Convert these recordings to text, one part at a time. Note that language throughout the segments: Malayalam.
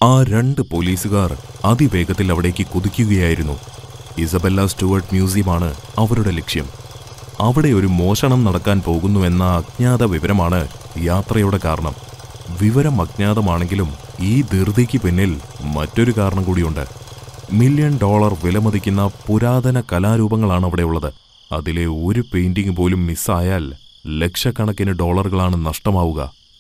ആ രണ്ട് പോലീസുകാർ അതിവേഗത്തിൽ അവിടേക്ക് കുതിക്കുകയായിരുന്നു ഇസബെല്ല സ്റ്റുവർട്ട് മ്യൂസിയമാണ് അവരുടെ ലക്ഷ്യം അവിടെ ഒരു മോഷണം നടക്കാൻ പോകുന്നുവെന്ന അജ്ഞാത വിവരമാണ് യാത്രയുടെ കാരണം വിവരം അജ്ഞാതമാണെങ്കിലും ഈ ധൃതിക്ക് പിന്നിൽ മറ്റൊരു കാരണം കൂടിയുണ്ട് മില്യൺ ഡോളർ വിലമതിക്കുന്ന പുരാതന കലാരൂപങ്ങളാണ് അവിടെയുള്ളത് അതിലെ ഒരു പെയിന്റിംഗ് പോലും മിസ്സായാൽ ലക്ഷക്കണക്കിന് ഡോളറുകളാണ് നഷ്ടമാവുക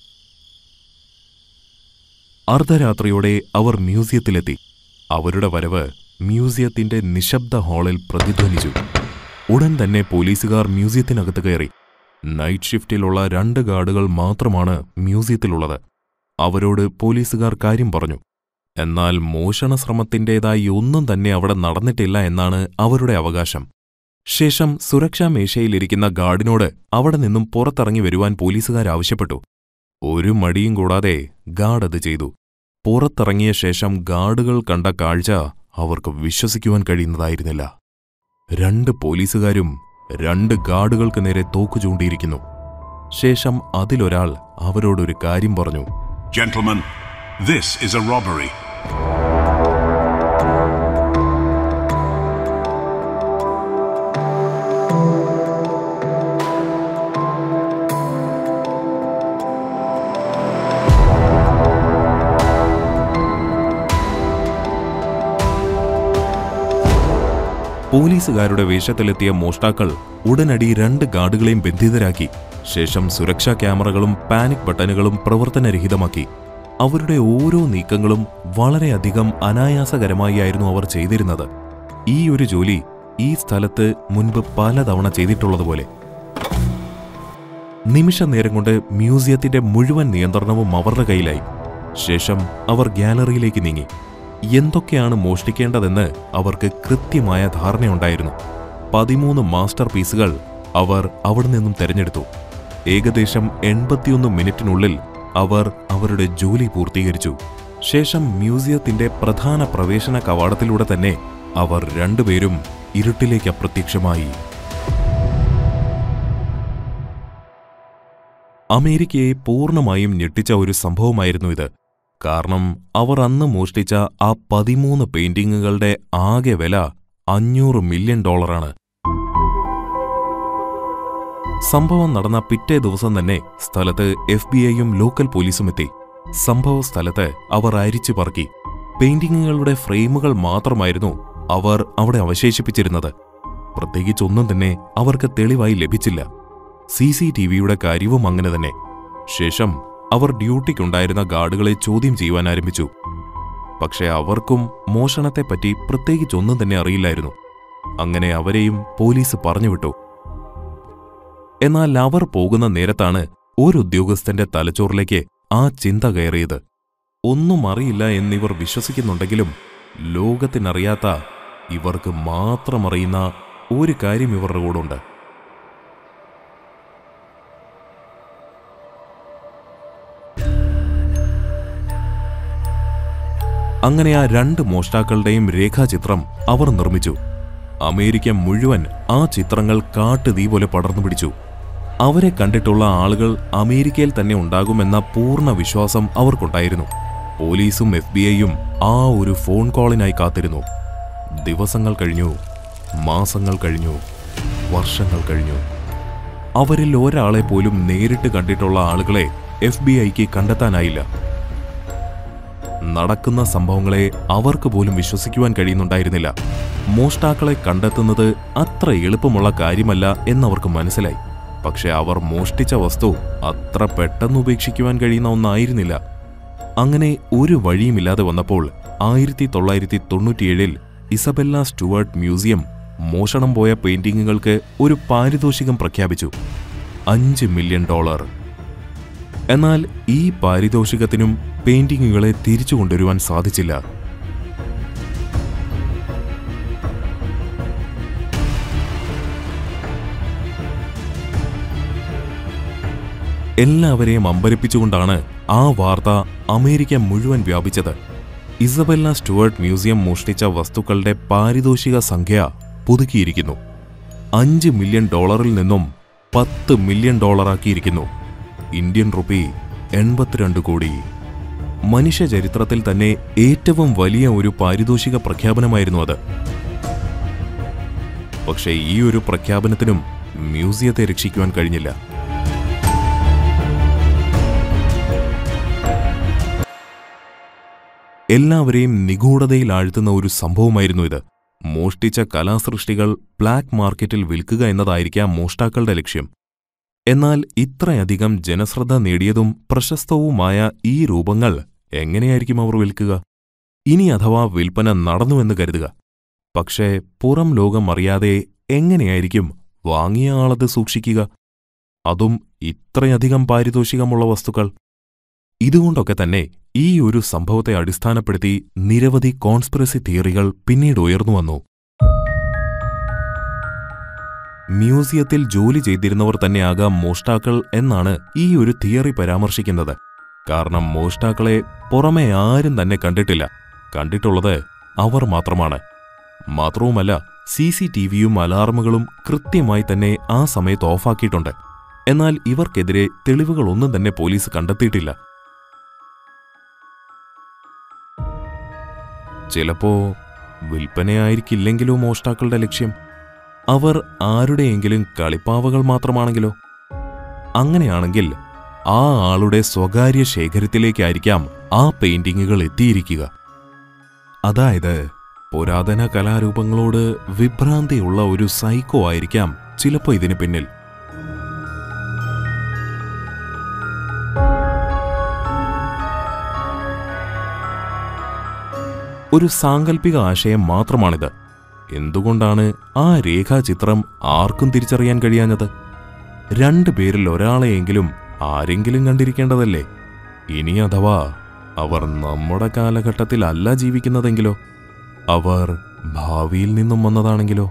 അർദ്ധരാത്രിയോടെ അവർ മ്യൂസിയത്തിലെത്തി അവരുടെ വരവ് മ്യൂസിയത്തിന്റെ നിശബ്ദ ഹാളിൽ പ്രതിധ്വനിച്ചു ഉടൻ തന്നെ പോലീസുകാർ മ്യൂസിയത്തിനകത്ത് കയറി നൈറ്റ് ഷിഫ്റ്റിലുള്ള രണ്ട് ഗാർഡുകൾ മാത്രമാണ് മ്യൂസിയത്തിലുള്ളത് അവരോട് പോലീസുകാർ കാര്യം പറഞ്ഞു എന്നാൽ മോഷണ ശ്രമത്തിൻ്റെതായി ഒന്നും തന്നെ അവിടെ നടന്നിട്ടില്ല എന്നാണ് അവരുടെ അവകാശം ശേഷം സുരക്ഷാ മേശയിലിരിക്കുന്ന ഗാർഡിനോട് അവിടെ നിന്നും പുറത്തിറങ്ങി വരുവാൻ പോലീസുകാർ ആവശ്യപ്പെട്ടു ഒരു മടിയും കൂടാതെ ഗാർഡ് അത് ചെയ്തു പുറത്തിറങ്ങിയ ശേഷം ഗാർഡുകൾ കണ്ട കാഴ്ച അവർക്ക് വിശ്വസിക്കുവാൻ കഴിയുന്നതായിരുന്നില്ല രണ്ട് പോലീസുകാരും രണ്ട് ഗാർഡുകൾക്ക് നേരെ തോക്കു ചൂണ്ടിയിരിക്കുന്നു ശേഷം അതിലൊരാൾ അവരോടൊരു കാര്യം പറഞ്ഞു Gentlemen, this is a robbery. പോലീസുകാരുടെ വേഷത്തിലെത്തിയ മോഷ്ടാക്കൾ ഉടനടി രണ്ട് ഗാർഡുകളെയും ബന്ധിതരാക്കി ശേഷം സുരക്ഷാ ക്യാമറകളും പാനിക് ബട്ടണുകളും പ്രവർത്തനരഹിതമാക്കി അവരുടെ ഓരോ നീക്കങ്ങളും വളരെയധികം അനായാസകരമായിരുന്നു അവർ ചെയ്തിരുന്നത് ഈ ഒരു ജോലി ഈ സ്ഥലത്ത് മുൻപ് പലതവണ ചെയ്തിട്ടുള്ളതുപോലെ നിമിഷ നേരം കൊണ്ട് മ്യൂസിയത്തിന്റെ മുഴുവൻ നിയന്ത്രണവും അവരുടെ കയ്യിലായി ശേഷം അവർ ഗ്യാലറിയിലേക്ക് നീങ്ങി എന്തൊക്കെയാണ് മോഷ്ടിക്കേണ്ടതെന്ന് അവർക്ക് കൃത്യമായ ധാരണയുണ്ടായിരുന്നു പതിമൂന്ന് മാസ്റ്റർ പീസുകൾ അവർ അവിടെ നിന്നും തെരഞ്ഞെടുത്തു ഏകദേശം എൺപത്തിയൊന്ന് മിനിറ്റിനുള്ളിൽ അവർ അവരുടെ ജോലി പൂർത്തീകരിച്ചു ശേഷം മ്യൂസിയത്തിന്റെ പ്രധാന പ്രവേശന കവാടത്തിലൂടെ തന്നെ അവർ രണ്ടുപേരും ഇരുട്ടിലേക്ക് അപ്രത്യക്ഷമായി അമേരിക്കയെ പൂർണ്ണമായും ഞെട്ടിച്ച ഒരു സംഭവമായിരുന്നു ഇത് കാരണം അവർ അന്ന് മോഷ്ടിച്ച ആ പതിമൂന്ന് പെയിന്റിങ്ങുകളുടെ ആകെ വില അഞ്ഞൂറ് മില്യൺ ഡോളറാണ് സംഭവം നടന്ന പിറ്റേ ദിവസം തന്നെ സ്ഥലത്ത് എഫ് ബി ഐയും ലോക്കൽ പോലീസും എത്തി സംഭവ സ്ഥലത്ത് അവർ അരിച്ചു പറക്കി പെയിന്റിങ്ങുകളുടെ ഫ്രെയിമുകൾ മാത്രമായിരുന്നു അവർ അവിടെ അവശേഷിപ്പിച്ചിരുന്നത് പ്രത്യേകിച്ചൊന്നും തന്നെ അവർക്ക് തെളിവായി ലഭിച്ചില്ല സി സി ടി വിയുടെ കാര്യവും അങ്ങനെ തന്നെ ശേഷം അവർ ഡ്യൂട്ടിക്കുണ്ടായിരുന്ന ഗാർഡുകളെ ചോദ്യം ചെയ്യുവാൻ ആരംഭിച്ചു പക്ഷെ അവർക്കും മോഷണത്തെപ്പറ്റി പ്രത്യേകിച്ചൊന്നും തന്നെ അറിയില്ലായിരുന്നു അങ്ങനെ അവരെയും പോലീസ് പറഞ്ഞുവിട്ടു എന്നാൽ അവർ പോകുന്ന നേരത്താണ് ഒരു ഉദ്യോഗസ്ഥന്റെ തലച്ചോറിലേക്ക് ആ ചിന്ത കയറിയത് ഒന്നും അറിയില്ല എന്നിവർ വിശ്വസിക്കുന്നുണ്ടെങ്കിലും ലോകത്തിനറിയാത്ത ഇവർക്ക് മാത്രം അറിയുന്ന ഒരു കാര്യം ഇവരുടെ കൂടെ അങ്ങനെ ആ രണ്ട് മോഷ്ടാക്കളുടെയും രേഖാചിത്രം അവർ നിർമ്മിച്ചു അമേരിക്ക മുഴുവൻ ആ ചിത്രങ്ങൾ കാട്ടുതീ പോലെ പടർന്നു പിടിച്ചു അവരെ കണ്ടിട്ടുള്ള ആളുകൾ അമേരിക്കയിൽ തന്നെ ഉണ്ടാകുമെന്ന പൂർണ്ണ വിശ്വാസം അവർക്കുണ്ടായിരുന്നു പോലീസും എഫ് ബി ഐയും ആ ഒരു ഫോൺ കോളിനായി കാത്തിരുന്നു ദിവസങ്ങൾ കഴിഞ്ഞു മാസങ്ങൾ കഴിഞ്ഞു വർഷങ്ങൾ കഴിഞ്ഞു അവരിൽ ഒരാളെ പോലും നേരിട്ട് കണ്ടിട്ടുള്ള ആളുകളെ എഫ് ബി ഐക്ക് കണ്ടെത്താനായില്ല നടക്കുന്ന സംഭവങ്ങളെ അവർക്ക് പോലും വിശ്വസിക്കുവാൻ കഴിയുന്നുണ്ടായിരുന്നില്ല മോഷ്ടാക്കളെ കണ്ടെത്തുന്നത് അത്ര എളുപ്പമുള്ള കാര്യമല്ല എന്നവർക്ക് മനസ്സിലായി പക്ഷെ അവർ മോഷ്ടിച്ച വസ്തു അത്ര പെട്ടെന്ന് ഉപേക്ഷിക്കുവാൻ കഴിയുന്ന ഒന്നായിരുന്നില്ല അങ്ങനെ ഒരു വഴിയുമില്ലാതെ വന്നപ്പോൾ ആയിരത്തി തൊള്ളായിരത്തി തൊണ്ണൂറ്റിയേഴിൽ ഇസബെല്ല സ്റ്റുവർട്ട് മ്യൂസിയം മോഷണം പോയ പെയിന്റിങ്ങുകൾക്ക് ഒരു പാരിതോഷികം പ്രഖ്യാപിച്ചു അഞ്ച് മില്യൺ ഡോളർ എന്നാൽ ഈ പാരിതോഷികത്തിനും പെയിന്റിങ്ങുകളെ തിരിച്ചു കൊണ്ടുവരുവാൻ സാധിച്ചില്ല എല്ലാവരെയും അമ്പരപ്പിച്ചുകൊണ്ടാണ് ആ വാർത്ത അമേരിക്ക മുഴുവൻ വ്യാപിച്ചത് ഇസബെല്ല സ്റ്റുവർട്ട് മ്യൂസിയം മോഷ്ടിച്ച വസ്തുക്കളുടെ പാരിതോഷിക സംഖ്യ പുതുക്കിയിരിക്കുന്നു അഞ്ച് മില്യൺ ഡോളറിൽ നിന്നും പത്ത് മില്യൺ ഡോളറാക്കിയിരിക്കുന്നു ഇന്ത്യൻ റുപ്പി എൺപത്തിരണ്ട് കോടി മനുഷ്യ ചരിത്രത്തിൽ തന്നെ ഏറ്റവും വലിയ ഒരു പാരിതോഷിക പ്രഖ്യാപനമായിരുന്നു അത് പക്ഷേ ഈ ഒരു പ്രഖ്യാപനത്തിനും മ്യൂസിയത്തെ രക്ഷിക്കുവാൻ കഴിഞ്ഞില്ല എല്ലാവരെയും നിഗൂഢതയിൽ ആഴ്ത്തുന്ന ഒരു സംഭവമായിരുന്നു ഇത് മോഷ്ടിച്ച കലാസൃഷ്ടികൾ ബ്ലാക്ക് മാർക്കറ്റിൽ വിൽക്കുക എന്നതായിരിക്കാം മോഷ്ടാക്കളുടെ ലക്ഷ്യം എന്നാൽ ഇത്രയധികം ജനശ്രദ്ധ നേടിയതും പ്രശസ്തവുമായ ഈ രൂപങ്ങൾ എങ്ങനെയായിരിക്കും അവർ വിൽക്കുക ഇനി അഥവാ വിൽപ്പന നടന്നുവെന്ന് കരുതുക പക്ഷേ പുറം ലോകം അറിയാതെ എങ്ങനെയായിരിക്കും വാങ്ങിയ ആളത് സൂക്ഷിക്കുക അതും ഇത്രയധികം പാരിതോഷികമുള്ള വസ്തുക്കൾ ഇതുകൊണ്ടൊക്കെ തന്നെ ഈ ഒരു സംഭവത്തെ അടിസ്ഥാനപ്പെടുത്തി നിരവധി കോൺസ്പിറസി തിയറികൾ പിന്നീട് ഉയർന്നു വന്നു മ്യൂസിയത്തിൽ ജോലി ചെയ്തിരുന്നവർ തന്നെയാകാം മോഷ്ടാക്കൾ എന്നാണ് ഈ ഒരു തിയറി പരാമർശിക്കുന്നത് കാരണം മോഷ്ടാക്കളെ പുറമെ ആരും തന്നെ കണ്ടിട്ടില്ല കണ്ടിട്ടുള്ളത് അവർ മാത്രമാണ് മാത്രവുമല്ല സി സി ടി വിയും അലാറമുകളും കൃത്യമായി തന്നെ ആ സമയത്ത് ഓഫാക്കിയിട്ടുണ്ട് എന്നാൽ ഇവർക്കെതിരെ തെളിവുകളൊന്നും തന്നെ പോലീസ് കണ്ടെത്തിയിട്ടില്ല ചിലപ്പോ വിൽപ്പനയായിരിക്കില്ലെങ്കിലോ മോഷ്ടാക്കളുടെ ലക്ഷ്യം അവർ ആരുടെയെങ്കിലും കളിപ്പാവകൾ മാത്രമാണെങ്കിലോ അങ്ങനെയാണെങ്കിൽ ആ ആളുടെ സ്വകാര്യ ശേഖരത്തിലേക്കായിരിക്കാം ആ പെയിന്റിങ്ങുകൾ എത്തിയിരിക്കുക അതായത് പുരാതന കലാരൂപങ്ങളോട് വിഭ്രാന്തിയുള്ള ഒരു സൈക്കോ ആയിരിക്കാം ചിലപ്പോ ഇതിന് പിന്നിൽ ഒരു സാങ്കല്പിക ആശയം മാത്രമാണിത് എന്തുകൊണ്ടാണ് ആ രേഖാചിത്രം ആർക്കും തിരിച്ചറിയാൻ കഴിയാഞ്ഞത് രണ്ടു പേരിൽ ഒരാളെയെങ്കിലും ആരെങ്കിലും കണ്ടിരിക്കേണ്ടതല്ലേ ഇനി അഥവാ അവർ നമ്മുടെ കാലഘട്ടത്തിലല്ല ജീവിക്കുന്നതെങ്കിലോ അവർ ഭാവിയിൽ നിന്നും വന്നതാണെങ്കിലോ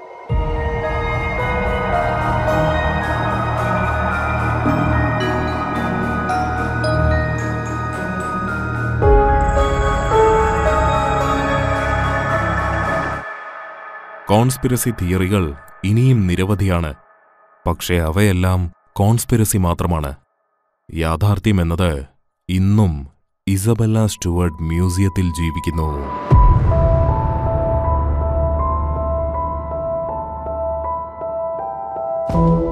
കോൺസ്പിരസി തിയറികൾ ഇനിയും നിരവധിയാണ് പക്ഷേ അവയെല്ലാം കോൺസ്പിരസി മാത്രമാണ് യാഥാർത്ഥ്യമെന്നത് ഇന്നും ഇസബല്ല സ്റ്റുവർട്ട് മ്യൂസിയത്തിൽ ജീവിക്കുന്നു thank you